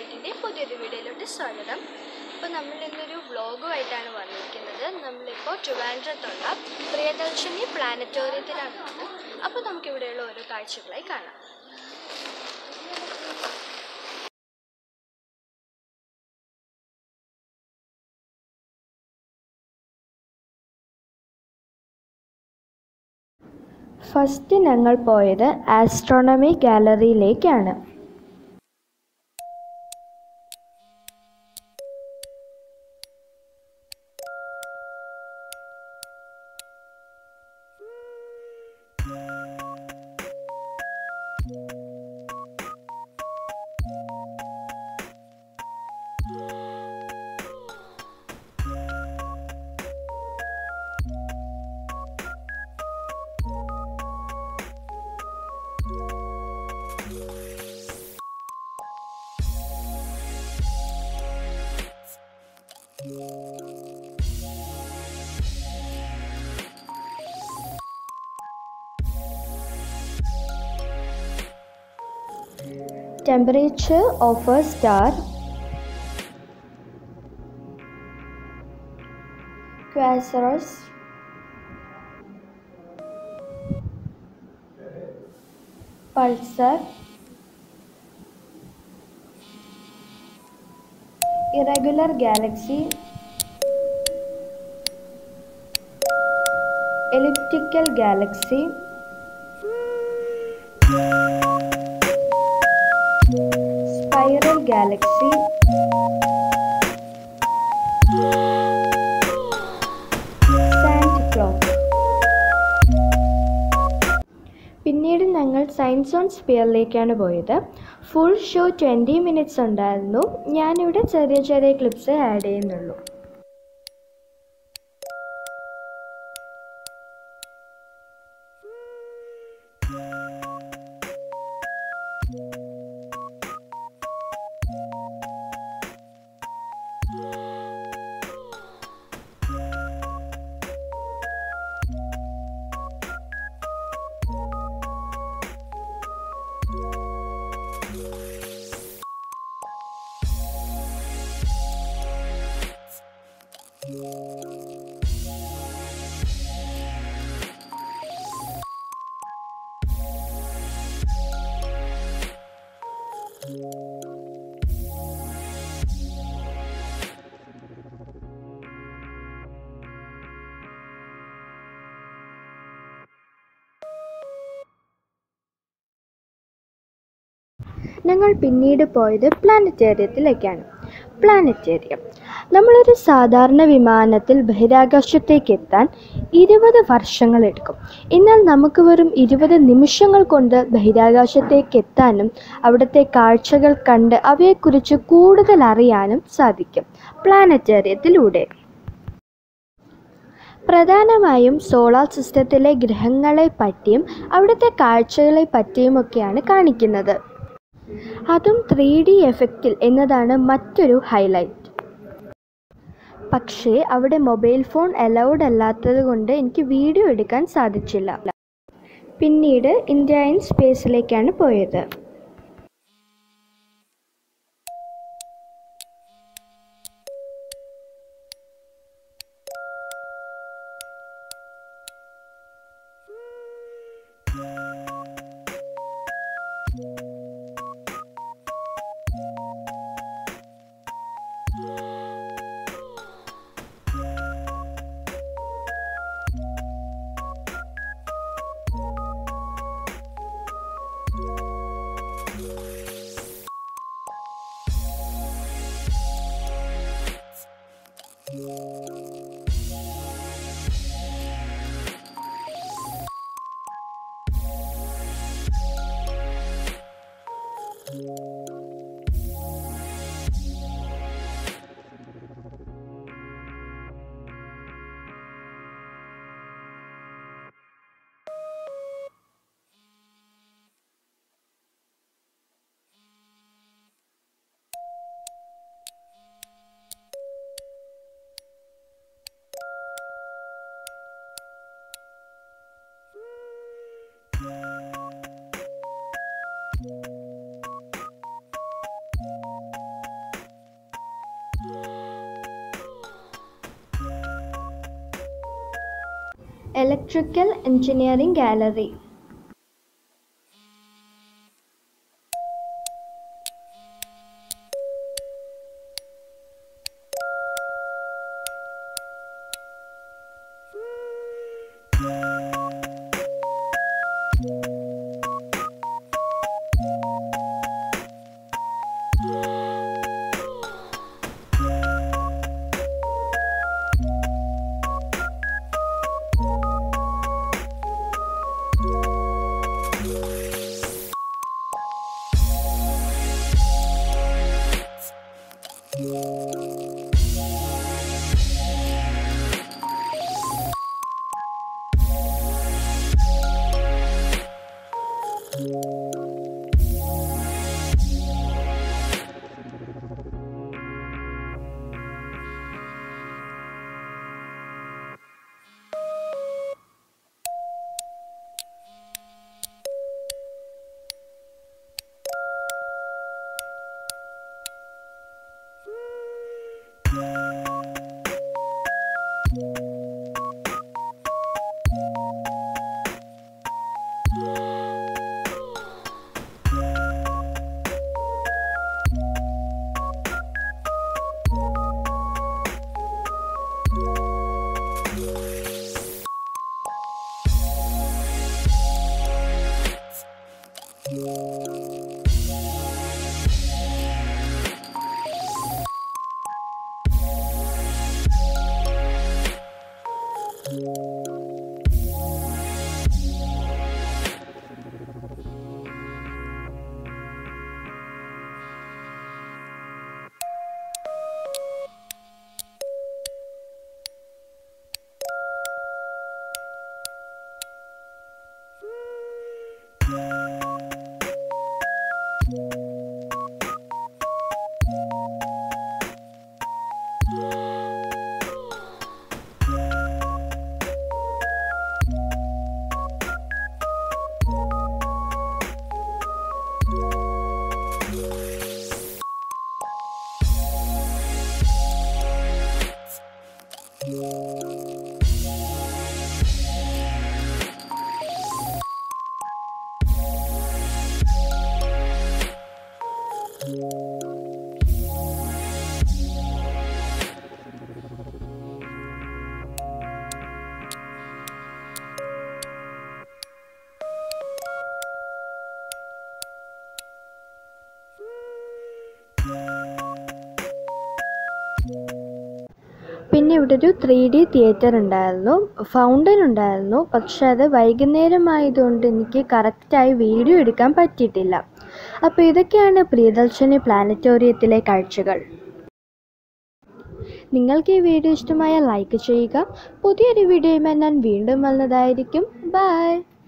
പ്ലാനറ്റിൻ്റെ പുതിയൊരു വീഡിയോയിലോട്ട് സ്വാഗതം അപ്പോൾ നമ്മൾ ഇന്നൊരു വ്ളോഗുമായിട്ടാണ് വന്നിരിക്കുന്നത് നമ്മളിപ്പോൾ ട്രിവാൻഡ്രത്തുള്ള പ്രിയദർശിനി പ്ലാനറ്റോറിയത്തിലാണ് ഉള്ളത് അപ്പോൾ നമുക്കിവിടെയുള്ള ഓരോ കാഴ്ചകളായി കാണാം ഫസ്റ്റ് ഞങ്ങൾ പോയത് ആസ്ട്രോണമി ഗാലറിയിലേക്കാണ് temperature of a star quasars pulsar irregular galaxy elliptical galaxy spiral galaxy sand clock പിന്നീട് ഞങ്ങൾ സയൻസ് ഓൺ സ്പിയറിലേക്കാണ് പോയത് ഫുൾ ഷോ ട്വൻറ്റി മിനിറ്റ്സ് ഉണ്ടായിരുന്നു ഞാനിവിടെ ചെറിയ ചെറിയ ക്ലിപ്സ് ആഡ് ചെയ്യുന്നുള്ളൂ ഞങ്ങൾ പിന്നീട് പോയത് പ്ലാനറ്റേറിയത്തിലേക്കാണ് പ്ലാനറ്റേറിയം നമ്മളൊരു സാധാരണ വിമാനത്തിൽ ബഹിരാകാശത്തേക്ക് എത്താൻ ഇരുപത് വർഷങ്ങളെടുക്കും എന്നാൽ നമുക്ക് വെറും ഇരുപത് നിമിഷങ്ങൾ കൊണ്ട് ബഹിരാകാശത്തേക്ക് എത്താനും അവിടുത്തെ കാഴ്ചകൾ കണ്ട് അവയെക്കുറിച്ച് കൂടുതൽ അറിയാനും സാധിക്കും പ്ലാനറ്റേറിയത്തിലൂടെ പ്രധാനമായും സോളാർ സിസ്റ്റത്തിലെ ഗ്രഹങ്ങളെ പറ്റിയും അവിടുത്തെ കാഴ്ചകളെ പറ്റിയുമൊക്കെയാണ് കാണിക്കുന്നത് അതും ത്രീ ഡി എഫക്റ്റിൽ എന്നതാണ് മറ്റൊരു ഹൈലൈറ്റ് പക്ഷേ അവിടെ മൊബൈൽ ഫോൺ അലൗഡ് അല്ലാത്തത് കൊണ്ട് എനിക്ക് വീഡിയോ എടുക്കാൻ സാധിച്ചില്ല പിന്നീട് ഇന്ത്യ ഇൻ സ്പേസിലേക്കാണ് പോയത് ഇലക്ട്രിക്കൽ എഞ്ചിനീയറിംഗ് ഗാലറി പിന്നെ ഇവിടെ ഒരു ത്രീ ഡി തിയേറ്റർ ഉണ്ടായിരുന്നു ഫൗണ്ടൻ ഉണ്ടായിരുന്നു പക്ഷെ അത് വൈകുന്നേരം ആയതുകൊണ്ട് എനിക്ക് കറക്റ്റായി വീഡിയോ എടുക്കാൻ പറ്റിയിട്ടില്ല അപ്പോൾ ഇതൊക്കെയാണ് പ്രിയദർശിനി പ്ലാനറ്റോറിയത്തിലെ കാഴ്ചകൾ നിങ്ങൾക്ക് ഈ വീഡിയോ ഇഷ്ടമായ ലൈക്ക് ചെയ്യുക പുതിയൊരു വീഡിയോയുമായി ഞാൻ വീണ്ടും വന്നതായിരിക്കും ബൈ